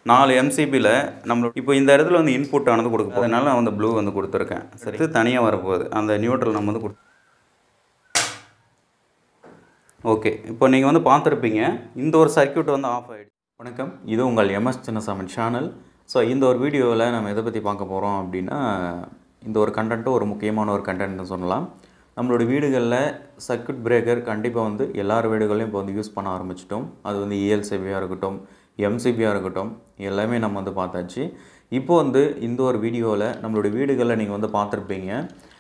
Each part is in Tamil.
நாலு எம்சிபியில் நம்ம இப்போ இந்த இடத்துல வந்து இன்புட் ஆனது கொடுக்க போகுது. அதனால நான் வந்து ப்ளூ வந்து கொடுத்துருக்கேன் சரி இது தனியாக வரப்போகுது அந்த நியூட்ரல் நம்ம வந்து கொடு ஓகே இப்போ நீங்கள் வந்து பார்த்துருப்பீங்க இந்த ஒரு சர்க்யூட் வந்து ஆஃப் ஆகிடுச்சு வணக்கம் இது உங்கள் எம்எஸ் சின்னசாமி சேனல் ஸோ இந்த ஒரு வீடியோவில் நம்ம எதை பற்றி பார்க்க போகிறோம் அப்படின்னா இந்த ஒரு கண்டென்ட்டும் ஒரு முக்கியமான ஒரு கண்டென்ட்னு சொல்லலாம் நம்மளோட வீடுகளில் சர்க்யூட் பிரேக்கர் கண்டிப்பாக வந்து எல்லார் வீடுகளையும் இப்போ வந்து யூஸ் பண்ண ஆரம்பிச்சிட்டோம் அது வந்து இஎல்சிபியாக இருக்கட்டும் எம்சிபியாக இருக்கட்டும் எல்லாமே நம்ம வந்து பார்த்தாச்சு இப்போ வந்து இந்த ஒரு வீடியோவில் நம்மளோட வீடுகளில் நீங்கள் வந்து பார்த்துருப்பீங்க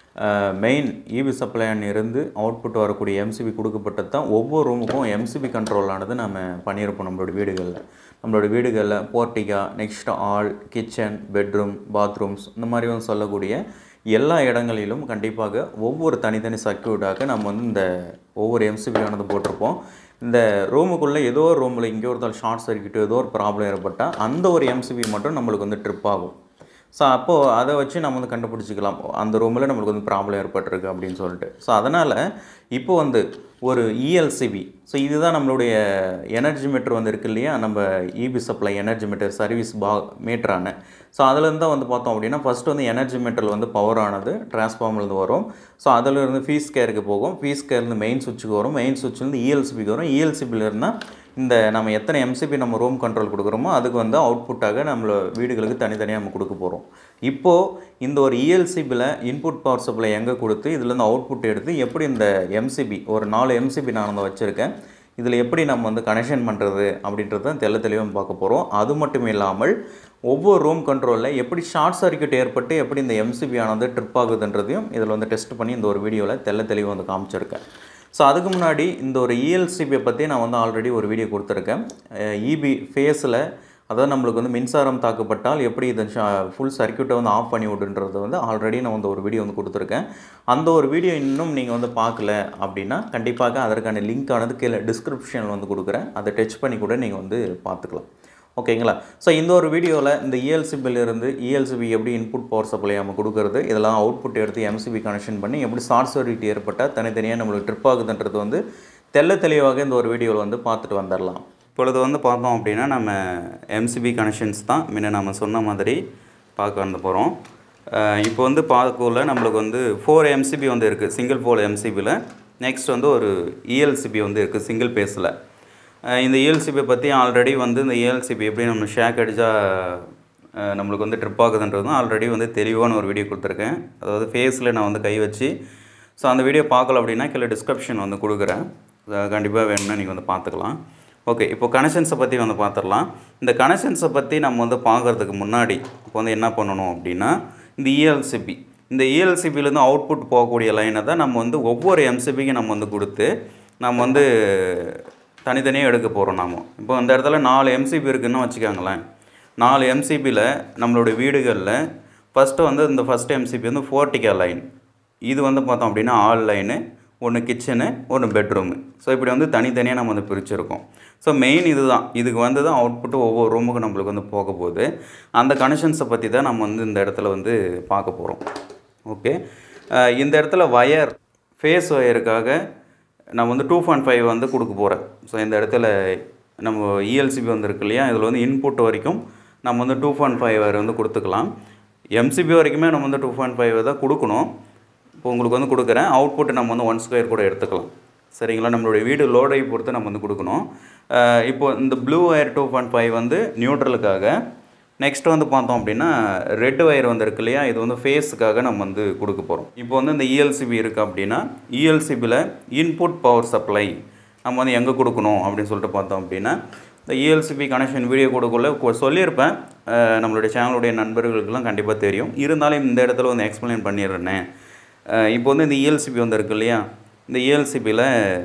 மெயின் இபி சப்ளையன் இருந்து அவுட்புட் வரக்கூடிய எம்சிபி கொடுக்கப்பட்டது தான் ஒவ்வொரு ரூமுக்கும் எம்சிபி கண்ட்ரோலானது நம்ம பண்ணியிருப்போம் நம்மளோட வீடுகளில் நம்மளோட வீடுகளில் portico next hall kitchen bedroom bathrooms இந்த மாதிரி வந்து சொல்லக்கூடிய எல்லா இடங்களிலும் கண்டிப்பாக ஒவ்வொரு தனித்தனி சர்க்கியூட்டாக நம்ம வந்து இந்த ஒவ்வொரு எம்சிபியானது போட்டிருப்போம் இந்த ரூமுக்குள்ளே ஏதோ ஒரு ரூமில் இங்கே ஒருத்தர் ஷார்ட் சர்க்கியூட் ஏதோ ஒரு ப்ராப்ளம் ஏற்பட்டால் அந்த ஒரு எம்சிபி மட்டும் நம்மளுக்கு வந்து ட்ரிப் ஆகும் ஸோ அப்போது அதை வச்சு நம்ம வந்து கண்டுபிடிச்சிக்கலாம் அந்த ரூமில் நம்மளுக்கு வந்து ப்ராப்ளம் ஏற்பட்டிருக்கு அப்படின்னு சொல்லிட்டு ஸோ அதனால் இப்போ வந்து ஒரு இஎல்சிபி ஸோ இதுதான் நம்மளுடைய எனர்ஜி மீட்டர் வந்து இருக்கு இல்லையா நம்ம EB supply energy meter service பா மீட்டரான ஸோ அதுலேருந்து தான் வந்து பார்த்தோம் அப்படின்னா ஃபஸ்ட்டு வந்து எனர்ஜி மீட்டரில் வந்து பவர் ஆனது டிரான்ஸ்ஃபார்மர்லேருந்து வரும் ஸோ அதிலிருந்து ஃபீஸ் கேருக்கு போகும் ஃபீஸ் கேர்லேருந்து மெயின் சுவிட்சுக்கு வரும் மெயின் சுவிட்ச்லேருந்து இஎல்சிபிக்கு வரும் இஎல்சிபியில் இருந்தால் இந்த நம்ம எத்தனை எம்சிபி நம்ம ரூம் கண்ட்ரோல் கொடுக்குறோமோ அதுக்கு வந்து அவுட்புட்டாக நம்மள வீடுகளுக்கு தனித்தனியாக நம்ம கொடுக்க போகிறோம் இப்போது இந்த ஒரு இஎல்சிபியில் இன்புட் பவர் சப்ளை எங்கே கொடுத்து இதுலேருந்து அவுட்புட் எடுத்து எப்படி இந்த எம்சிபி ஒரு நாலு எம்சிபி நான் வந்து வச்சுருக்கேன் இதில் எப்படி நம்ம வந்து கனெக்ஷன் பண்ணுறது அப்படின்றது தான் தெள்ள தெளிவாக பார்க்க போகிறோம் அது மட்டும் இல்லாமல் ஒவ்வொரு ரூம் கண்ட்ரோலில் எப்படி ஷார்ட் சர்க்யூட் ஏற்பட்டு எப்படி இந்த எம்சிபி ஆனது ட்ரிப் ஆகுதுன்றதையும் இதில் வந்து டெஸ்ட் பண்ணி இந்த ஒரு வீடியோவில் தெள்ள தெளிவாக வந்து காமிச்சிருக்கேன் ஸோ அதுக்கு முன்னாடி இந்த ஒரு இஎல்சிபியை பற்றி நான் வந்து ஆல்ரெடி ஒரு வீடியோ கொடுத்துருக்கேன் இபி ஃபேஸில் அதாவது நம்மளுக்கு வந்து மின்சாரம் தாக்கப்பட்டால் எப்படி இதை ஃபுல் சர்க்யூட்டை வந்து ஆஃப் பண்ணி விடுன்றது வந்து ஆல்ரெடி நான் வந்து ஒரு வீடியோ வந்து கொடுத்துருக்கேன் அந்த ஒரு வீடியோ இன்னும் நீங்கள் வந்து பார்க்கல அப்படின்னா கண்டிப்பாக அதற்கான லிங்க் ஆனது கீழே டிஸ்கிரிப்ஷனில் வந்து கொடுக்குறேன் அதை டச் பண்ணி கூட நீங்கள் வந்து பார்த்துக்கலாம் ஓகேங்களா ஸோ இந்த ஒரு வீடியோவில் இந்த இஎல்சிபிலிருந்து இஎல்சிபி எப்படி இன்புட் பவர் சப்ளை நம்ம கொடுக்குறது இதெல்லாம் அவுட்புட் எடுத்து எம்சிபி கனெக்ஷன் பண்ணி எப்படி ஷார்ட் சர்க்யூட் ஏற்பட்டால் தனித்தனியாக நம்மளுக்கு ட்ரிப் ஆகுதுன்றது வந்து தெள்ள தெளிவாக இந்த ஒரு வீடியோவில் வந்து பார்த்துட்டு வந்துடலாம் இப்பொழுது வந்து பார்த்தோம் அப்படின்னா நம்ம எம்சிபி கனெக்ஷன்ஸ் தான் முன்ன நம்ம சொன்ன மாதிரி பார்க்க வந்து போகிறோம் இப்போ வந்து பார்க்கல நம்மளுக்கு வந்து ஃபோர் எம்சிபி வந்து இருக்குது சிங்கிள் ஃபோர் எம்சிபியில் நெக்ஸ்ட் வந்து ஒரு இஎல்சிபி வந்து இருக்குது சிங்கிள் பேஸில் இந்த இஎல்சிபி பற்றி ஆல்ரெடி வந்து இந்த இஎல்சிபி எப்படி நம்ம ஷேக் அடித்தா நம்மளுக்கு வந்து ட்ரிப் ஆகுதுன்றதும் ஆல்ரெடி வந்து தெளிவான ஒரு வீடியோ கொடுத்துருக்கேன் அதாவது ஃபேஸில் நான் வந்து கை வச்சு ஸோ அந்த வீடியோ பார்க்கல அப்படின்னா கீழே டிஸ்கிரிப்ஷன் வந்து கொடுக்குறேன் கண்டிப்பாக வேணும்னா நீங்கள் வந்து பார்த்துக்கலாம் ஓகே இப்போ கனெக்ஷன்ஸை பற்றி வந்து பார்த்துடலாம் இந்த கனெக்ஷன்ஸை பற்றி நம்ம வந்து பார்க்குறதுக்கு முன்னாடி இப்போ வந்து என்ன பண்ணணும் அப்படின்னா இந்த இஎல்சிபி இந்த இஎல்சிபிலேருந்து அவுட்புட் போகக்கூடிய லைனை தான் நம்ம வந்து ஒவ்வொரு எம்சிபிக்கும் நம்ம வந்து கொடுத்து நம்ம வந்து தனித்தனியாக எடுக்க போகிறோம் நாம் இப்போ இந்த இடத்துல நாலு எம்சிபி இருக்குன்னு வச்சுக்கோங்களேன் நாலு எம்சிபியில் நம்மளோட வீடுகளில் ஃபஸ்ட்டு வந்து இந்த ஃபஸ்ட் எம்சிபி வந்து ஃபோர்ட்டிகா லைன் இது வந்து பார்த்தோம் அப்படின்னா ஆல் லைனு ஒன்று கிச்சனு ஒன்று பெட்ரூமு ஸோ இப்படி வந்து தனித்தனியாக நம்ம வந்து பிரிச்சிருக்கோம் ஸோ மெயின் இது தான் இதுக்கு வந்து தான் அவுட்புட்டு ஒவ்வொரு ரூமுக்கும் நம்மளுக்கு வந்து போக போகுது அந்த கனெக்ஷன்ஸை பற்றி தான் நம்ம வந்து இந்த இடத்துல வந்து பார்க்க போகிறோம் ஓகே இந்த இடத்துல வயர் ஃபேஸ் ஒயருக்காக நான் வந்து டூ பாயிண்ட் ஃபைவ் வந்து கொடுக்க போகிறேன் ஸோ இந்த இடத்துல நம்ம இஎல்சிபி வந்துருக்கு இல்லையா இதில் வந்து இன்புட் வரைக்கும் நம்ம வந்து டூ பாயிண்ட் ஃபைவ் வரை வந்து கொடுத்துக்கலாம் எம்சிபி வரைக்குமே நம்ம வந்து டூ பாயிண்ட் ஃபைவ் தான் கொடுக்கணும் இப்போ உங்களுக்கு வந்து கொடுக்குறேன் அவுட்புட் நம்ம வந்து ஒன் ஸ்கொயர் கூட எடுத்துக்கலாம் சரிங்களா நம்மளுடைய வீடு லோடை பொறுத்து நம்ம வந்து கொடுக்கணும் இப்போ இந்த blue wire two point five வந்து நியூட்ரலுக்காக நெக்ஸ்ட் வந்து பார்த்தோம் அப்படின்னா ரெட் ஒயர் வந்து இருக்கு இல்லையா இது வந்து ஃபேஸுக்காக நம்ம வந்து கொடுக்க போகிறோம் இப்போ வந்து இந்த இஎல்சிபி இருக்குது அப்படின்னா இஎல்சிபியில் இன்புட் பவர் சப்ளை நம்ம வந்து எங்கே கொடுக்கணும் அப்படின்னு சொல்லிட்டு பார்த்தோம் அப்படின்னா இந்த இஎல்சிபி கனெக்ஷன் வீடியோ கொடுக்கல சொல்லியிருப்பேன் நம்மளுடைய சேனலுடைய நண்பர்களுக்கெல்லாம் கண்டிப்பாக தெரியும் இருந்தாலும் இந்த இடத்துல வந்து எக்ஸ்பிளைன் பண்ணிடுறேனே இப்போ வந்து இந்த இஎல்சிபி வந்து இருக்கு இல்லையா இந்த இஎல்சிபியில்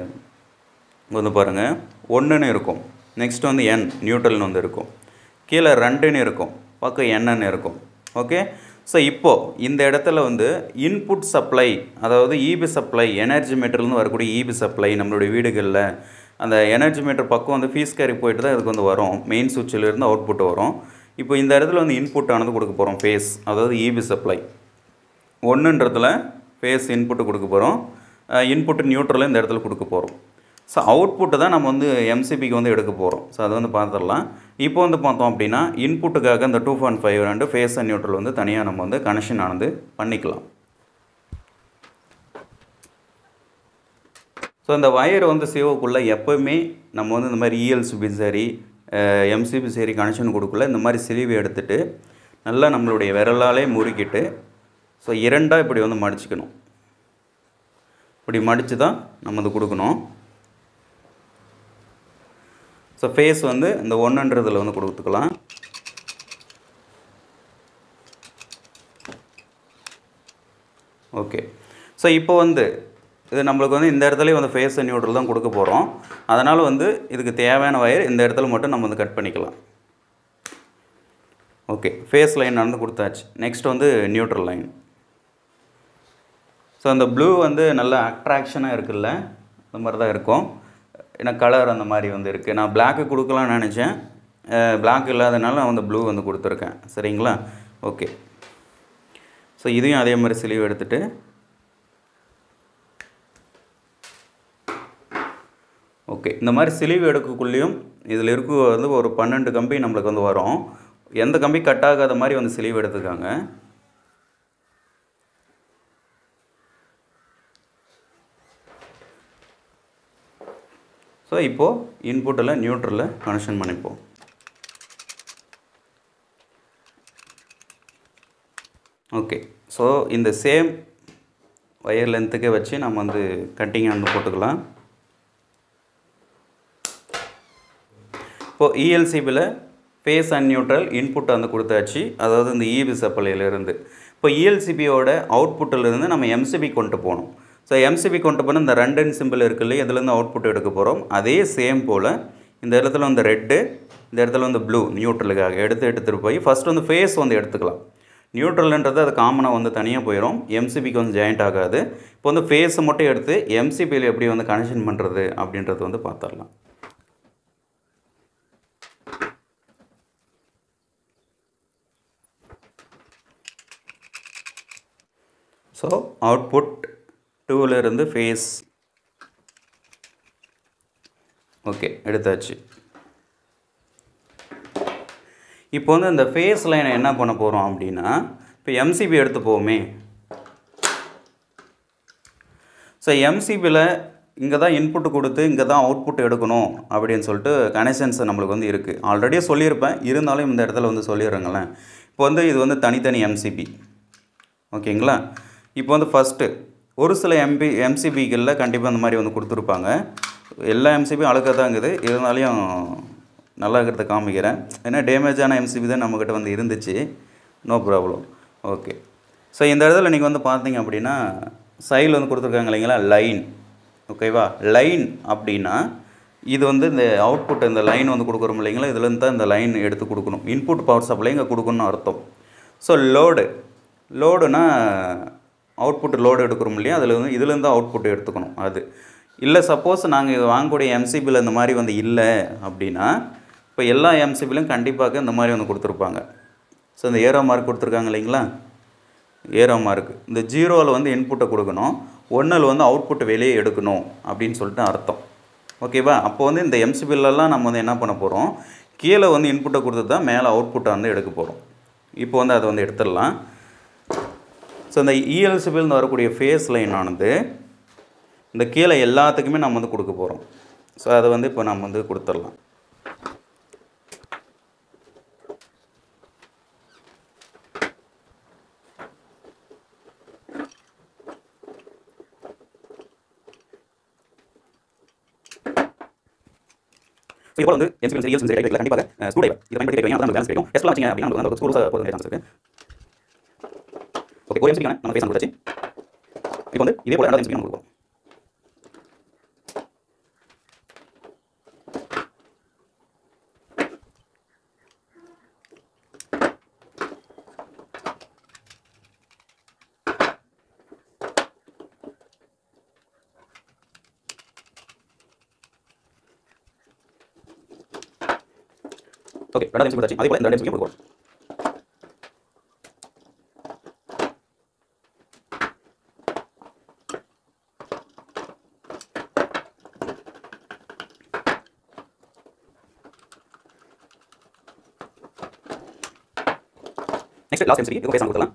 வந்து பாருங்கள் ஒன்றுன்னு இருக்கும் நெக்ஸ்ட் வந்து என் நியூட்ரல்னு வந்து இருக்கும் கீழே ரெண்டுன்னு இருக்கும் பக்கம் என்னன்னு இருக்கும் ஓகே ஸோ இப்போது இந்த இடத்துல வந்து இன்புட் சப்ளை அதாவது இபி சப்ளை எனர்ஜி மீட்டர்லேருந்து வரக்கூடிய இபி சப்ளை நம்மளுடைய வீடுகளில் அந்த எனர்ஜி மீட்டர் பக்கம் வந்து ஃபீஸ் கேரி போயிட்டு தான் இதுக்கு வந்து வரும் மெயின் சுவிட்சிலேருந்து அவுட்புட் வரும் இப்போ இந்த இடத்துல வந்து இன்புட் ஆனது கொடுக்க போகிறோம் ஃபேஸ் அதாவது இபி சப்ளை ஒன்றுன்றதுல ஃபேஸ் இன்புட்டு கொடுக்க போகிறோம் இன்புட்டு நியூட்ரலும் இந்த இடத்துல கொடுக்க போகிறோம் ஸோ அவுட்புட்டு தான் நம்ம வந்து எம்சிபிக்கு வந்து எடுக்க போகிறோம் ஸோ அதை வந்து பார்த்துடலாம் இப்போ வந்து பார்த்தோம் அப்படின்னா இன்புட்டுக்காக இந்த டூ பாயிண்ட் ஃபைவ் ரெண்டு ஃபேஸ் அண்ட் நியூட்ரல் வந்து தனியாக நம்ம வந்து கனெக்ஷன் ஆனது பண்ணிக்கலாம் ஸோ இந்த வயர் வந்து சிவோக்குள்ளே எப்போவுமே நம்ம வந்து இந்த மாதிரி இஎல்சிபி சரி எம்சிபி சரி கனெக்ஷன் கொடுக்கல இந்த மாதிரி சிலிவை எடுத்துட்டு நல்லா நம்மளுடைய விரலாலே முறுக்கிட்டு ஸோ இரண்டாக இப்படி வந்து மடிச்சுக்கணும் இப்படி மடித்து தான் நம்ம இது கொடுக்கணும் ஸோ ஃபேஸ் வந்து இந்த ஒன்றுன்றதில் வந்து கொடுத்துக்கலாம் ஓகே ஸோ இப்போ வந்து இது நம்மளுக்கு வந்து இந்த இடத்துல வந்து ஃபேஸ் நியூட்ரல் தான் கொடுக்க போகிறோம் அதனால் வந்து இதுக்கு தேவையான வயர் இந்த இடத்துல மட்டும் நம்ம வந்து கட் பண்ணிக்கலாம் ஓகே ஃபேஸ் லைன் நடந்து கொடுத்தாச்சு நெக்ஸ்ட் வந்து நியூட்ரல் லைன் ஸோ அந்த ப்ளூ வந்து நல்ல அட்ராக்ஷனாக இருக்குல்ல அந்த மாதிரி தான் இருக்கும் ஏன்னா கலர் அந்த மாதிரி வந்து இருக்குது நான் பிளாக்கு கொடுக்கலாம்னு நினச்சேன் பிளாக் இல்லாதனால நான் வந்து ப்ளூ வந்து கொடுத்துருக்கேன் சரிங்களா ஓகே ஸோ இதையும் அதே மாதிரி சிலிவ் எடுத்துகிட்டு ஓகே இந்த மாதிரி சிலிவ் எடுக்கக்குள்ளேயும் இதில் இருக்க வந்து ஒரு பன்னெண்டு கம்பி நம்மளுக்கு வந்து வரும் எந்த கம்பி கட் ஆகாத மாதிரி வந்து சிலிவ் எடுத்துக்காங்க ஸோ இப்போது இன்புட்டில் நியூட்ரலில் கனெக்ஷன் பண்ணிப்போம் ஓகே ஸோ இந்த சேம் ஒயர் லென்த்துக்கே வச்சு நம்ம வந்து கட்டிங் வந்து போட்டுக்கலாம் இப்போது இஎல்சிபியில் ஃபேஸ் அண்ட் நியூட்ரல் இன்புட் வந்து கொடுத்தாச்சு அதாவது இந்த இபி சப்ளையிலேருந்து இப்போ இஎல்சிபியோட அவுட்புட்டிலிருந்து நம்ம எம்சிபி கொண்டு போகணும் ஸோ எம்சிபி கொண்டு போனால் இந்த ரெண்டுன்னு சிம்பிள் இருக்குல்ல இதுலேருந்து அவுட்புட் எடுக்க போகிறோம் அதே சேம் போல் இந்த இடத்துல வந்து ரெட்டு இந்த இடத்துல வந்து ப்ளூ நியூட்ரலுக்காக எடுத்து எடுத்துகிட்டு போய் ஃபஸ்ட் வந்து ஃபேஸ் வந்து எடுத்துக்கலாம் நியூட்ரல்ன்றது அது காமனாக வந்து தனியாக போயிடும் எம்சிபிக்கு வந்து ஜாயிண்ட் ஆகாது இப்போ வந்து ஃபேஸை மட்டும் எடுத்து எம்சிபியில் எப்படி வந்து கனெக்ஷன் பண்ணுறது அப்படின்றது வந்து பார்த்துடலாம் ஸோ அவுட்புட் டூவிலிருந்து ஃபேஸ் ஓகே எடுத்தாச்சு இப்போ வந்து இந்த ஃபேஸ் லைனை என்ன பண்ண போகிறோம் அப்படின்னா இப்போ எம்சிபி எடுத்து போவோமே ஸோ எம்சிபியில் இங்கே தான் இன்புட் கொடுத்து இங்கே தான் அவுட்புட் எடுக்கணும் அப்படின்னு சொல்லிட்டு கனெக்ஷன்ஸ் நம்மளுக்கு வந்து இருக்குது ஆல்ரெடியே சொல்லியிருப்பேன் இருந்தாலும் இந்த இடத்துல வந்து சொல்லிடுறேங்களேன் இப்போ வந்து இது வந்து தனித்தனி எம்சிபி ஓகேங்களா இப்போ வந்து ஃபஸ்ட்டு ஒரு சில எம்பி எம்சிபிகளில் கண்டிப்பாக இந்த மாதிரி வந்து கொடுத்துருப்பாங்க எல்லா எம்சிபியும் அழுக்காக தான் இருக்குது இருந்தாலையும் நல்லா இருக்கிறத காமிக்கிறேன் ஏன்னா டேமேஜான எம்சிபி தான் நம்மக்கிட்ட வந்து இருந்துச்சு நோ ப்ராப்ளம் ஓகே ஸோ இந்த இடத்துல நீங்கள் வந்து பார்த்தீங்க அப்படின்னா சைடில் வந்து கொடுத்துருக்காங்க இல்லைங்களா லைன் ஓகேவா லைன் அப்படின்னா இது வந்து இந்த அவுட்புட் இந்த லைன் வந்து கொடுக்குறோம் இல்லைங்களா இதுலேருந்து தான் இந்த லைன் எடுத்து கொடுக்கணும் இன்புட் பவர் சப்ளை இங்கே கொடுக்கணும்னு அர்த்தம் ஸோ லோடு லோடுனா அவுட்புட் லோடு எடுக்கிறோம் இல்லையா அதில் வந்து இதுலேருந்து அவுட்புட் எடுத்துக்கணும் அது இல்லை சப்போஸ் நாங்கள் இது வாங்கக்கூடிய எம்சிபியில் இந்த மாதிரி வந்து இல்லை அப்படின்னா இப்போ எல்லா எம்சிபிலையும் கண்டிப்பாக இந்த மாதிரி வந்து கொடுத்துருப்பாங்க ஸோ இந்த ஏரோ மார்க் கொடுத்துருக்காங்க இல்லைங்களா ஏரோ மார்க் இந்த ஜீரோவில் வந்து இன்புட்டை கொடுக்கணும் ஒன்றில் வந்து அவுட்புட் வெளியே எடுக்கணும் அப்படின்னு சொல்லிட்டு அர்த்தம் ஓகேவா அப்போ வந்து இந்த எம்சிபிலெல்லாம் நம்ம வந்து என்ன பண்ண போகிறோம் கீழே வந்து இன்புட்டை கொடுத்து தான் மேலே அவுட்புட்டை வந்து எடுக்க போகிறோம் இப்போ வந்து அதை வந்து எடுத்துடலாம் ஸோ இந்த இஎல்சிபிள்னு வரக்கூடிய ஃபேஸ் லைன் ஆனது இந்த கீழே எல்லாத்துக்குமே நம்ம வந்து கொடுக்க போகிறோம் ஸோ அதை வந்து இப்போ நம்ம வந்து கொடுத்துடலாம் ஸோ இப்போ வந்து எம்சிபிள் சரி சரி கிடைக்கல கண்டிப்பாக ஸ்க்ரூ டைவர் இதை பயன்படுத்தி கிடைக்கும் அதான் பேலன்ஸ் கிடைக்கும் டெஸ்ட்லாம் வச்சிங்க அப்படின்னா உங்களுக்கு அந்த ஸ்க்ரூ போகிறது சான்ஸ் இருக்குது ஓகே ஒரு எம்சிபிக்கான நம்ம பேச கொடுத்தாச்சு இப்போ வந்து இதே போல ரெண்டாவது எம்சிபி நம்ம கொடுப்போம் ஓகே ரெண்டாவது எம்சிபி கொடுத்தாச்சு அதே போல இந்த ரெண்டு எம்சிபி கொடுப்போம் நெக்ஸ்ட் லாஸ்ட் எம்சிபி இதுக்கு பேச கொடுக்கலாம்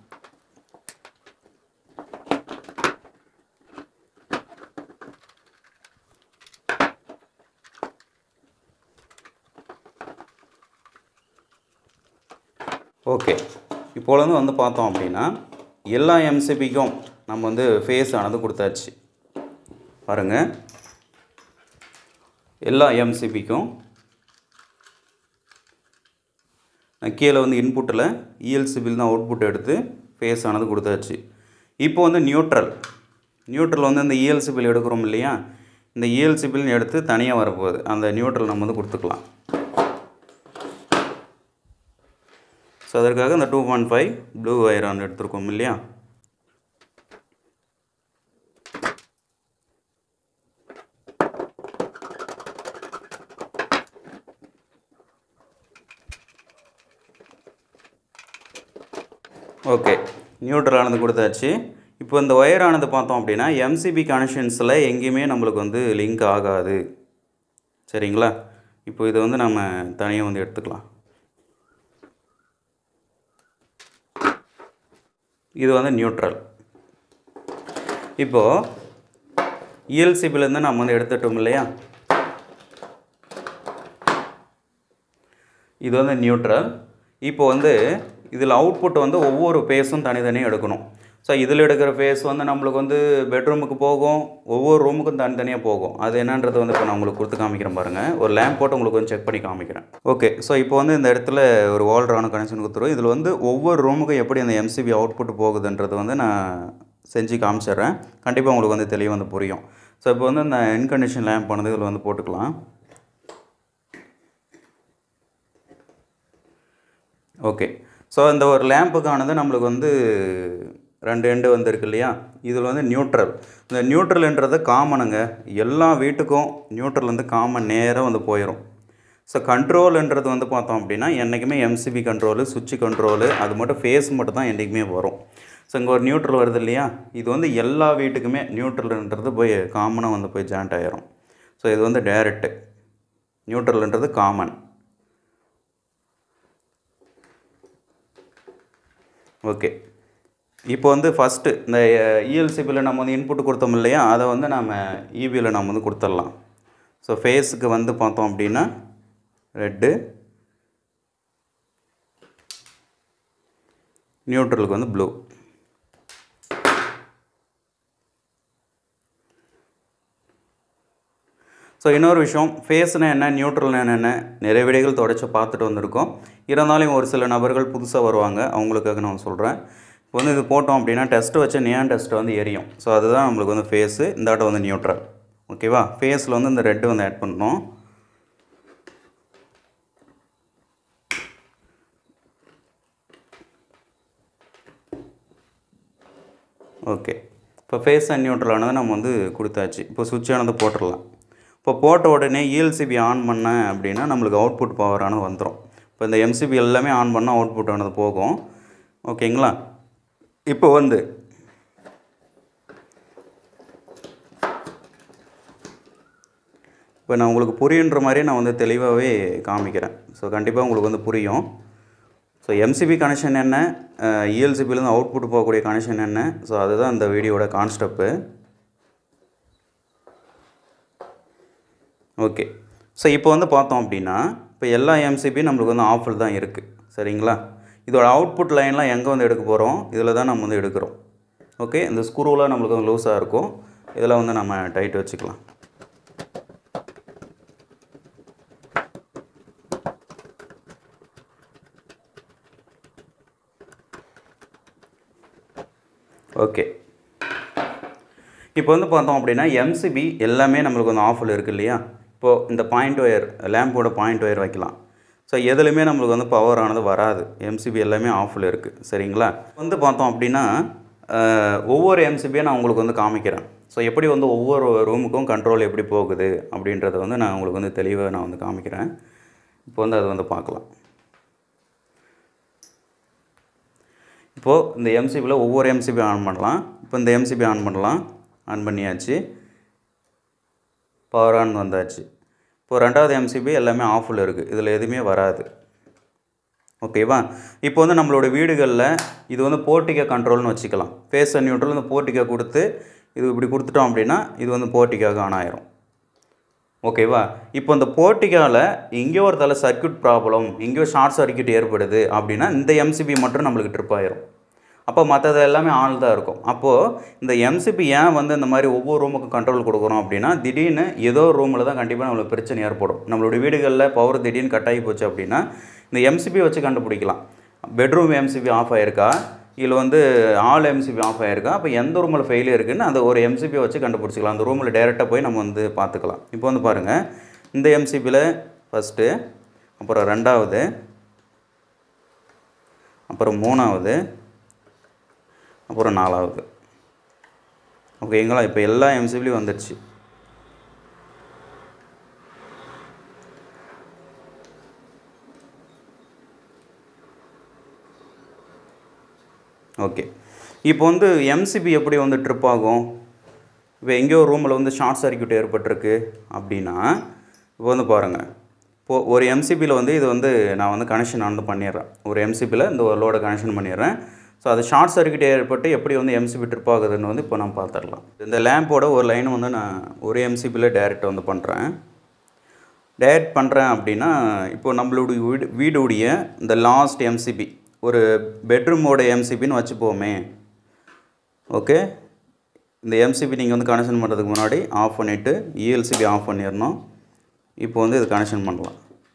ஓகே இப்போலேருந்து வந்து பார்த்தோம் அப்படின்னா எல்லா எம்சிபிக்கும் நம்ம வந்து ஃபேஸ் ஆனது கொடுத்தாச்சு பாருங்கள் எல்லா எம்சிபிக்கும் நான் கீழே வந்து இன்புட்டில் இஎல்சிபில் தான் அவுட்புட் எடுத்து ஃபேஸ் ஆனது கொடுத்தாச்சு இப்போ வந்து நியூட்ரல் நியூட்ரல் வந்து இந்த இஎல்சிபில் எடுக்கிறோம் இல்லையா இந்த இஎல்சிபில் எடுத்து தனியாக வரப்போகுது அந்த நியூட்ரல் நம்ம வந்து கொடுத்துக்கலாம் ஸோ அதற்காக இந்த two point five blue iron எடுத்திருக்கோம் இல்லையா ஓகே நியூட்ரல் ஆனது கொடுத்தாச்சு இப்போ இந்த ஒயர் ஆனது பார்த்தோம் அப்படின்னா எம்சிபி கனெக்ஷன்ஸில் எங்கேயுமே நம்மளுக்கு வந்து லிங்க் ஆகாது சரிங்களா இப்போ இதை வந்து நம்ம தனியாக வந்து எடுத்துக்கலாம் இது வந்து நியூட்ரல் இப்போது இஎல்சிபிலேருந்து நம்ம வந்து எடுத்துட்டோம் இல்லையா இது வந்து நியூட்ரல் இப்போ வந்து இதில் அவுட்புட் வந்து ஒவ்வொரு ஃபேஸும் தனித்தனியாக எடுக்கணும் ஸோ இதில் எடுக்கிற ஃபேஸ் வந்து நம்மளுக்கு வந்து பெட்ரூமுக்கு போகும் ஒவ்வொரு ரூமுக்கும் தனித்தனியாக போகும் அது என்னன்றதை வந்து இப்போ நான் உங்களுக்கு கொடுத்து காமிக்கிறேன் பாருங்கள் ஒரு லேம்ப் போட்டு உங்களுக்கு வந்து செக் பண்ணி காமிக்கிறேன் ஓகே ஸோ இப்போ வந்து இந்த இடத்துல ஒரு வால்ட்ரான கனெக்ஷன் கொடுத்துருவோம் இதில் வந்து ஒவ்வொரு ரூமுக்கும் எப்படி அந்த எம்சிபி அவுட்புட் போகுதுன்றது வந்து நான் செஞ்சு காமிச்சிடுறேன் கண்டிப்பாக உங்களுக்கு வந்து தெளிவாக வந்து புரியும் ஸோ இப்போ வந்து இந்த இன்கண்டிஷன் லேம்ப் ஆனது இதில் வந்து போட்டுக்கலாம் ஓகே ஸோ இந்த ஒரு லேம்புக்கானது நம்மளுக்கு வந்து ரெண்டு எண்டு வந்திருக்கு இல்லையா இதில் வந்து நியூட்ரல் இந்த நியூட்ரல்ன்றது காமனுங்க எல்லா வீட்டுக்கும் நியூட்ரல் வந்து காமன் நேராக வந்து போயிடும் ஸோ கண்ட்ரோல்ன்றது வந்து பார்த்தோம் அப்படின்னா என்றைக்குமே எம்சிபி கண்ட்ரோலு சுவிட்ச் கண்ட்ரோலு அது மட்டும் ஃபேஸ் மட்டும் தான் என்றைக்குமே வரும் ஸோ இங்கே ஒரு நியூட்ரல் வருது இல்லையா இது வந்து எல்லா வீட்டுக்குமே நியூட்ரல்ன்றது போய் காமனாக வந்து போய் ஜாயிண்ட் ஆயிரும் ஸோ இது வந்து டைரக்டு நியூட்ரல்ன்றது காமன் ஓகே இப்போ வந்து ஃபஸ்ட்டு இந்த இஎல்சிபியில் நம்ம வந்து இன்புட் கொடுத்தோம் இல்லையா அதை வந்து நம்ம இபியில் நம்ம வந்து கொடுத்துடலாம் ஸோ ஃபேஸுக்கு வந்து பார்த்தோம் அப்படின்னா ரெட்டு நியூட்ரலுக்கு வந்து ப்ளூ ஸோ இன்னொரு விஷயம் ஃபேஸ்னா என்ன நியூட்ரல்னா என்னென்ன நிறைய வீடியோகள் தொடச்சி பார்த்துட்டு வந்திருக்கோம் இருந்தாலும் ஒரு சில நபர்கள் புதுசாக வருவாங்க அவங்களுக்காக நான் சொல்கிறேன் இப்போ வந்து இது போட்டோம் அப்படின்னா டெஸ்ட்டு வச்ச நியான் டெஸ்ட் வந்து எரியும் ஸோ அதுதான் நம்மளுக்கு வந்து ஃபேஸு இந்த ஆட்டம் வந்து நியூட்ரல் ஓகேவா ஃபேஸில் வந்து இந்த ரெட்டு வந்து ஆட் பண்ணணும் ஓகே இப்போ ஃபேஸ் அண்ட் நியூட்ரலானதை நம்ம வந்து கொடுத்தாச்சு இப்போ சுவிட்ச் ஆனது போட்டுடலாம் இப்போ போட்ட உடனே இஎல்சிபி ஆன் பண்ணேன் அப்படின்னா நம்மளுக்கு அவுட்புட் பவரானது வந்துடும் இப்போ இந்த எம்சிபி எல்லாமே ஆன் பண்ணால் அவுட்புட் ஆனது போகும் ஓகேங்களா இப்போ வந்து இப்போ நான் உங்களுக்கு புரியுன்ற மாதிரி நான் வந்து தெளிவாகவே காமிக்கிறேன் ஸோ கண்டிப்பாக உங்களுக்கு வந்து புரியும் ஸோ எம்சிபி கனெக்ஷன் என்ன இஎல்சிபிலேருந்து அவுட்புட் போகக்கூடிய கனெக்ஷன் என்ன ஸோ அதுதான் இந்த வீடியோட கான்ஸ்டெப்பு ஓகே ஸோ இப்போ வந்து பார்த்தோம் அப்படின்னா இப்போ எல்லா எம்சிபி நம்மளுக்கு வந்து ஆஃபில் தான் இருக்குது சரிங்களா இதோட அவுட்புட் லைன்லாம் எங்கே வந்து எடுக்க போகிறோம் இதில் தான் நம்ம வந்து எடுக்கிறோம் ஓகே இந்த ஸ்க்ரூலாம் நம்மளுக்கு வந்து லூஸாக இருக்கும் இதில் வந்து நம்ம டைட் வச்சுக்கலாம் ஓகே இப்போ வந்து பார்த்தோம் அப்படின்னா எம்சிபி எல்லாமே நம்மளுக்கு வந்து ஆஃபில் இருக்குது இல்லையா இப்போது இந்த பாயிண்ட் ஒயர் லேம்போட பாயிண்ட் ஒயர் வைக்கலாம் ஸோ எதுலையுமே நம்மளுக்கு வந்து பவர் ஆனது வராது எம்சிபி எல்லாமே ஆஃபில் இருக்குது சரிங்களா வந்து பார்த்தோம் அப்படின்னா அஹ், ஒவ்வொரு எம்சிபியை நான் உங்களுக்கு வந்து காமிக்கிறேன் ஸோ எப்படி வந்து ஒவ்வொரு ரூமுக்கும் கண்ட்ரோல் எப்படி போகுது அப்படின்றத வந்து நான் உங்களுக்கு வந்து தெளிவாக நான் வந்து காமிக்கிறேன் இப்போ வந்து அதை வந்து பார்க்கலாம் இப்போது இந்த எம்சிபியில் ஒவ்வொரு எம்சிபி ஆன் பண்ணலாம் இப்போ இந்த எம்சிபி ஆன் பண்ணலாம் ஆன் பண்ணியாச்சு பவர் ஆன் வந்தாச்சு இப்போ ரெண்டாவது எம்சிபி எல்லாமே ஆஃபில் இருக்குது இதில் எதுவுமே வராது ஓகேவா இப்போ வந்து நம்மளோட வீடுகளில் இது வந்து போர்ட்டிகா கண்ட்ரோல்னு வச்சுக்கலாம் ஃபேஸ் அண்ட் நியூட்ரல் இந்த போர்ட்டிகா கொடுத்து இது இப்படி கொடுத்துட்டோம் அப்படின்னா இது வந்து போர்ட்டிகாக ஆன் ஆயிரும் ஓகேவா இப்போ இந்த போர்ட்டிகாவில் எங்கேயோ ஒரு தலை சர்க்யூட் ப்ராப்ளம் எங்கேயோ ஷார்ட் சர்க்யூட் ஏற்படுது அப்படின்னா இந்த எம்சிபி மட்டும் நம்மளுக்கு ட்ரிப் ஆயிரும் அப்போ மற்றது எல்லாமே ஆன் தான் இருக்கும் அப்போது இந்த எம்சிபி ஏன் வந்து இந்த மாதிரி ஒவ்வொரு ரூமுக்கும் கண்ட்ரோல் கொடுக்குறோம் அப்படின்னா திடீர்னு ஏதோ ஒரு ரூமில் தான் கண்டிப்பாக நம்மளுக்கு பிரச்சனை ஏற்படும் நம்மளுடைய வீடுகளில் பவர் திடீர்னு கட் ஆகி போச்சு அப்படின்னா இந்த எம்சிபி வச்சு கண்டுபிடிக்கலாம் பெட்ரூம் எம்சிபி ஆஃப் ஆயிருக்கா இல்லை வந்து ஆல் எம்சிபி ஆஃப் ஆயிருக்கா அப்போ எந்த ரூமில் ஃபெயிலியர் இருக்குன்னு அந்த ஒரு எம்சிபியை வச்சு கண்டுபிடிச்சிக்கலாம் அந்த ரூமில் டேரெக்டாக போய் நம்ம வந்து பார்த்துக்கலாம் இப்போ வந்து பாருங்கள் இந்த எம்சிபியில் ஃபஸ்ட்டு அப்புறம் ரெண்டாவது அப்புறம் மூணாவது அப்புறம் நாலாவது ஓகேங்களா இப்போ எல்லா எம்சிபிலையும் வந்துடுச்சு ஓகே இப்போ வந்து எம்சிபி எப்படி வந்து ட்ரிப் ஆகும் இப்போ எங்கேயோ ரூமில் வந்து ஷார்ட் சர்க்யூட் ஏற்பட்டிருக்கு அப்படின்னா இப்போ வந்து பாருங்கள் இப்போது ஒரு எம்சிபியில் வந்து இது வந்து நான் வந்து கனெக்ஷன் வந்து பண்ணிடுறேன் ஒரு எம்சிபியில் இந்த ஒரு லோட கனெக்ஷன் பண்ணிடுறேன் ஸோ அது ஷார்ட் சர்க்யூட் ஏற்பட்டு எப்படி வந்து எம்சிபி ட்ரிப் ஆகுதுன்னு வந்து இப்போ நான் பார்த்துடலாம் இந்த லேம்போட ஒரு லைன் வந்து நான் ஒரு எம்சிபியில் டேரெக்ட் வந்து பண்ணுறேன் டேரெக்ட் பண்ணுறேன் அப்படின்னா இப்போ நம்மளுடைய வீடு வீடுடைய இந்த லாஸ்ட் எம்சிபி ஒரு பெட்ரூமோட எம்சிபின்னு வச்சுப்போமே ஓகே இந்த எம்சிபி நீங்கள் வந்து கனெக்ஷன் பண்ணுறதுக்கு முன்னாடி ஆஃப் பண்ணிவிட்டு இஎல்சிபி ஆஃப் பண்ணிடணும் இப்போ வந்து இது கனெக்ஷன் பண்ணலாம்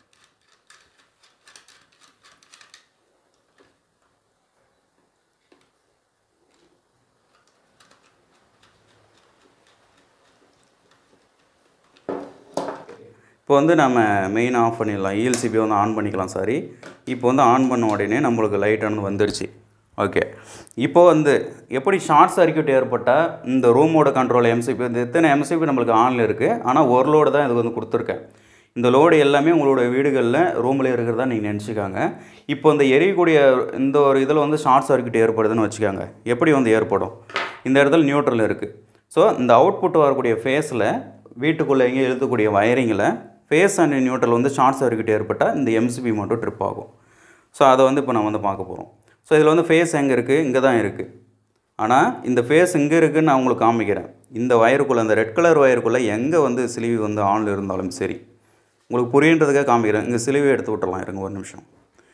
இப்போ வந்து நம்ம மெயின் ஆஃப் பண்ணிடலாம் இஎல்சிபி வந்து ஆன் பண்ணிக்கலாம் சாரி இப்போ வந்து ஆன் பண்ண உடனே நம்மளுக்கு லைட் ஆனது வந்துருச்சு ஓகே இப்போ வந்து எப்படி ஷார்ட் சர்க்யூட் ஏற்பட்டால் இந்த ரூமோட கண்ட்ரோல் எம்சிபி இந்த எத்தனை எம்சிபி நம்மளுக்கு ஆனில் இருக்குது ஆனால் ஒரு லோடு தான் இது வந்து கொடுத்துருக்கேன் இந்த லோடு எல்லாமே உங்களோட வீடுகளில் ரூமில் இருக்கிறதா நீங்கள் நினச்சிக்காங்க இப்போ இந்த எரியக்கூடிய இந்த ஒரு இதில் வந்து ஷார்ட் சர்க்யூட் ஏற்படுதுன்னு வச்சுக்காங்க எப்படி வந்து ஏற்படும் இந்த இடத்துல நியூட்ரல் இருக்குது ஸோ இந்த அவுட்புட் வரக்கூடிய ஃபேஸில் வீட்டுக்குள்ளே எங்கேயும் எழுதக்கூடிய வயரிங்கில் ஃபேஸ் அண்ட் நியூட்ரல் வந்து ஷார்ட் சர்க்யூட் ஏற்பட்டால் இந்த எம்சிபி மட்டும் ட்ரிப் ஆகும் ஸோ அதை வந்து இப்போ நம்ம வந்து பார்க்க போகிறோம் ஸோ இதில் வந்து ஃபேஸ் எங்கே இருக்குது இங்கே தான் இருக்குது ஆனால் இந்த ஃபேஸ் இங்கே இருக்குதுன்னு நான் உங்களுக்கு காமிக்கிறேன் இந்த வயருக்குள்ளே இந்த ரெட் கலர் வயருக்குள்ளே எங்கே வந்து சிலிவி வந்து ஆனில் இருந்தாலும் சரி உங்களுக்கு புரியுன்றதுக்காக காமிக்கிறேன் இங்கே சிலிவி எடுத்து விட்டுறலாம் இருங்க ஒரு நிமிஷம்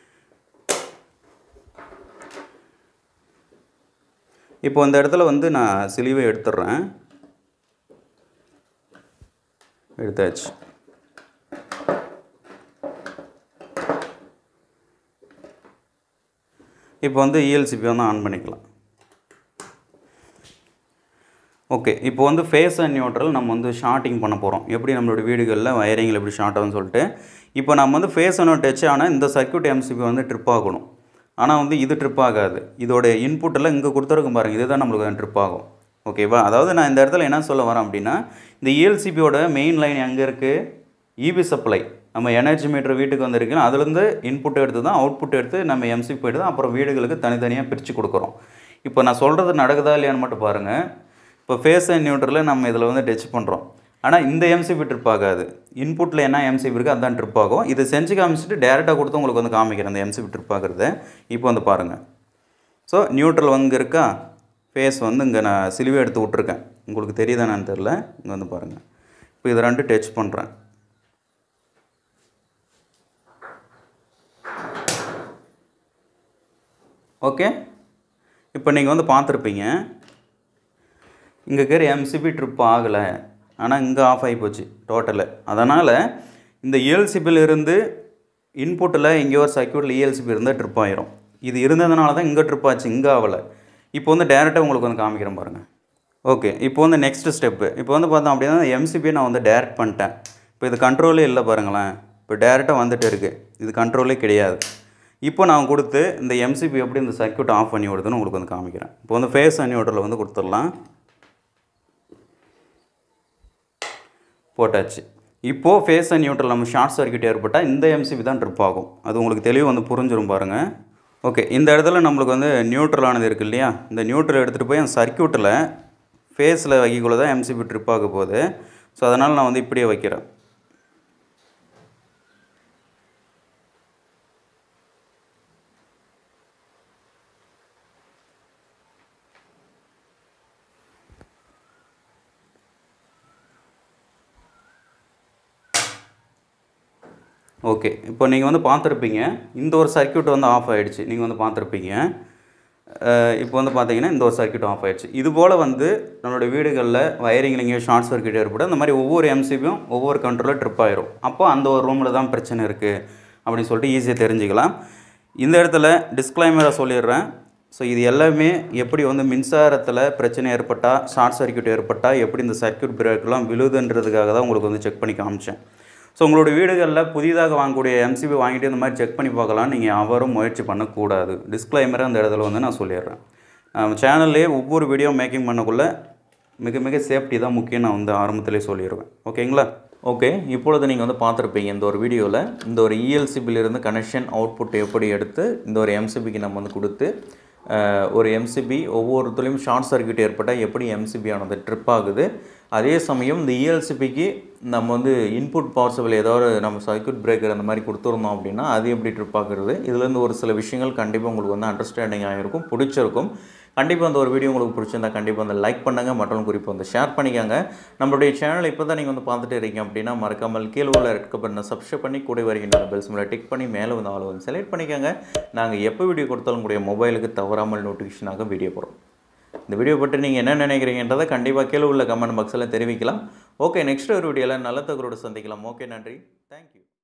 இப்போ இந்த இடத்துல வந்து நான் சிலிவை எடுத்துடுறேன் எடுத்தாச்சு இப்போ வந்து இஎல்சிபி வந்து ஆன் பண்ணிக்கலாம் ஓகே இப்போ வந்து ஃபேஸ் அண்ட் நியூட்ரல் நம்ம வந்து ஷார்ட்டிங் பண்ண போகிறோம் எப்படி நம்மளோட வீடுகளில் வயரிங்கில் எப்படி ஷார்ட் ஆகும்னு சொல்லிட்டு இப்போ நம்ம வந்து ஃபேஸ் அண்ட் டச் ஆனால் இந்த சர்க்யூட் எம்சிபி வந்து ட்ரிப் ஆகணும் ஆனால் வந்து இது ட்ரிப் ஆகாது இதோட இன்புட்டெல்லாம் இங்கே கொடுத்துருக்கும் பாருங்கள் இதுதான் நம்மளுக்கு ட்ரிப் ஆகும் ஓகேவா அதாவது நான் இந்த இடத்துல என்ன சொல்ல வரேன் அப்படின்னா இந்த இஎல்சிபியோட மெயின் லைன் எங்கே இருக்குது இபி சப்ளை நம்ம எனர்ஜி மீட்டர் வீட்டுக்கு வந்திருக்கோம் அதுலேருந்து இன்புட் எடுத்து தான் அவுட்புட் எடுத்து நம்ம எம்சிபி போய்ட்டு தான் அப்புறம் வீடுகளுக்கு தனித்தனியாக பிரித்து கொடுக்குறோம் இப்போ நான் சொல்கிறது நடக்குதா இல்லையான்னு மட்டும் பாருங்கள் இப்போ ஃபேஸ் அண்ட் நியூட்ரலில் நம்ம இதில் வந்து டச் பண்ணுறோம் ஆனால் இந்த எம்சிபி ட்ரிப் ஆகாது இன்புட்டில் என்ன எம்சிபி இருக்குது அதுதான் ட்ரிப் ஆகும் இது செஞ்சு காமிச்சிட்டு டேரெக்டாக கொடுத்து உங்களுக்கு வந்து காமிக்கிறேன் அந்த எம்சிபி ட்ரிப் ஆகிறத இப்போ வந்து பாருங்கள் ஸோ நியூட்ரல் வந்து இருக்கா ஃபேஸ் வந்து இங்கே நான் சிலுவை எடுத்து விட்ருக்கேன் உங்களுக்கு தெரியுதானு தெரில இங்கே வந்து பாருங்கள் இப்போ இதை ரெண்டு டச் பண்ணுறேன் ஓகே இப்போ நீங்கள் வந்து பார்த்துருப்பீங்க இங்கே இருக்கிற எம்சிபி ட்ரிப் ஆகலை ஆனால் இங்கே ஆஃப் ஆகி போச்சு டோட்டலு அதனால் இந்த இஎல்சிபியில் இருந்து இன்புட்டில் எங்கேயோ ஒரு சர்க்யூட்டில் இஎல்சிபி இருந்தால் ட்ரிப் ஆயிரும் இது இருந்ததுனால தான் இங்கே ட்ரிப் ஆச்சு இங்கே ஆகலை இப்போ வந்து டேரெக்டாக உங்களுக்கு வந்து காமிக்கிறேன் பாருங்கள் ஓகே இப்போ வந்து நெக்ஸ்ட் ஸ்டெப்பு இப்போ வந்து பார்த்தோம் அப்படின்னா எம்சிபி நான் வந்து டேரெக்ட் பண்ணிட்டேன் இப்போ இது கண்ட்ரோலே இல்லை பாருங்களேன் இப்போ டேரெக்டாக வந்துட்டு இருக்குது இது கண்ட்ரோலே கிடையாது இப்போ நான் கொடுத்து இந்த எம்சிபி எப்படி இந்த சர்க்யூட் ஆஃப் பண்ணி விடுதுன்னு உங்களுக்கு வந்து காமிக்கிறேன் இப்போ வந்து ஃபேஸ் அண்ட் நியூட்ரல் வந்து கொடுத்துடலாம் போட்டாச்சு இப்போது ஃபேஸ் அண்ட் நியூட்ரல் நம்ம ஷார்ட் சர்க்யூட் ஏற்பட்டால் இந்த எம்சிபி தான் ட்ரிப் ஆகும் அது உங்களுக்கு தெளிவு வந்து புரிஞ்சிடும் பாருங்கள் ஓகே இந்த இடத்துல நம்மளுக்கு வந்து நியூட்ரலானது இருக்குது இல்லையா இந்த நியூட்ரல் எடுத்துகிட்டு போய் அந்த சர்க்யூட்டில் ஃபேஸில் வைக்கக்குள்ள தான் எம்சிபி ட்ரிப் ஆக போகுது ஸோ அதனால் நான் வந்து இப்படியே வைக்கிறேன் ஓகே இப்போ நீங்கள் வந்து பார்த்துருப்பீங்க இந்த ஒரு சர்க்யூட் வந்து ஆஃப் ஆகிடுச்சு நீங்கள் வந்து பார்த்துருப்பீங்க அஹ் இப்போ வந்து பார்த்தீங்கன்னா இந்த ஒரு சர்க்யூட் ஆஃப் ஆயிடுச்சு இது போல் வந்து நம்மளோட வீடுகளில் வயரிங்கில் எங்கேயும் ஷார்ட் சர்க்யூட் ஏற்படும் அந்த மாதிரி ஒவ்வொரு எம்சிபியும் ஒவ்வொரு கண்ட்ரோலில் ட்ரிப் ஆயிரும் அப்போ அந்த ஒரு ரூமில் தான் பிரச்சனை இருக்குது அப்படின்னு சொல்லிட்டு ஈஸியாக தெரிஞ்சுக்கலாம் இந்த இடத்துல டிஸ்க்ளைமராக சொல்லிடுறேன் ஸோ இது எல்லாமே எப்படி வந்து மின்சாரத்தில் பிரச்சனை ஏற்பட்டால் ஷார்ட் சர்க்யூட் ஏற்பட்டால் எப்படி இந்த சர்க்யூட் பிரேக்கெலாம் விழுதுன்றதுக்காக தான் உங்களுக்கு வந்து செக் பண்ணி காமிச்சேன் ஸோ உங்களோட வீடுகளில் புதிதாக வாங்கக்கூடிய எம்சிபி வாங்கிட்டு இந்த மாதிரி செக் பண்ணி பார்க்கலாம் நீங்கள் அவரும் முயற்சி பண்ணக்கூடாது டிஸ்க்ளைமரை அந்த இடத்துல வந்து நான் சொல்லிடுறேன் நம்ம சேனல்லே ஒவ்வொரு வீடியோ மேக்கிங் பண்ணக்குள்ளே மிக மிக சேஃப்டி தான் முக்கியம் நான் வந்து ஆரம்பத்திலே சொல்லிடுவேன் ஓகேங்களா ஓகே இப்பொழுது நீங்கள் வந்து பார்த்துருப்பீங்க இந்த ஒரு வீடியோவில் இந்த ஒரு இஎல்சிபிலிருந்து கனெக்ஷன் அவுட்புட் எப்படி எடுத்து இந்த ஒரு எம்சிபிக்கு நம்ம வந்து கொடுத்து அஹ், ஒரு எம்சிபி ஒவ்வொருத்துலேயும் ஷார்ட் சர்க்யூட் ஏற்பட்டால் எப்படி எம்சிபி ஆனது ட்ரிப் ஆகுது அதே சமயம் இந்த இஎல்சிபிக்கு நம்ம வந்து இன்புட் பவர் சப்ளை ஏதாவது நம்ம சர்க்யூட் பிரேக்கர் அந்த மாதிரி கொடுத்துருந்தோம் அப்படின்னா அது எப்படி ட்ரிப் ஆகுறது இதுலேருந்து ஒரு சில விஷயங்கள் கண்டிப்பாக உங்களுக்கு வந்து அண்டர்ஸ்டாண்டிங் ஆகிருக்கும் பிடிச்சிருக்கும் கண்டிப்பாக அந்த ஒரு வீடியோ உங்களுக்கு பிடிச்சிருந்தா கண்டிப்பாக வந்து லைக் பண்ணுங்கள் மற்றும் குறிப்பாக வந்து ஷேர் பண்ணிக்கோங்க நம்மளுடைய சேனலை இப்போ தான் நீங்கள் வந்து பார்த்துட்டு இருக்கீங்க அப்படின்னா மறக்காமல் கீழே உள்ள ரெட் பட்டனை சப்ஸ்கிரைப் பண்ணி கூட வருகின்ற பெல் சிம்மில் டிக் பண்ணி மேலே வந்து ஆள் வந்து செலக்ட் பண்ணிக்கோங்க நாங்கள் எப்போ வீடியோ கொடுத்தாலும் கூடிய மொபைலுக்கு தவறாமல் நோட்டிஃபிகேஷனாக வீடியோ போடுறோம் இந்த வீடியோ பற்றி நீங்கள் என்ன நினைக்கிறீங்கன்றதை கண்டிப்பாக கீழே உள்ள கமெண்ட் பாக்ஸில் தெரிவிக்கலாம் ஓகே நெக்ஸ்ட் ஒரு வீடியோவில் நல்ல தகவலோடு சந்திக்கலாம் ஓகே நன்றி தேங்க்யூ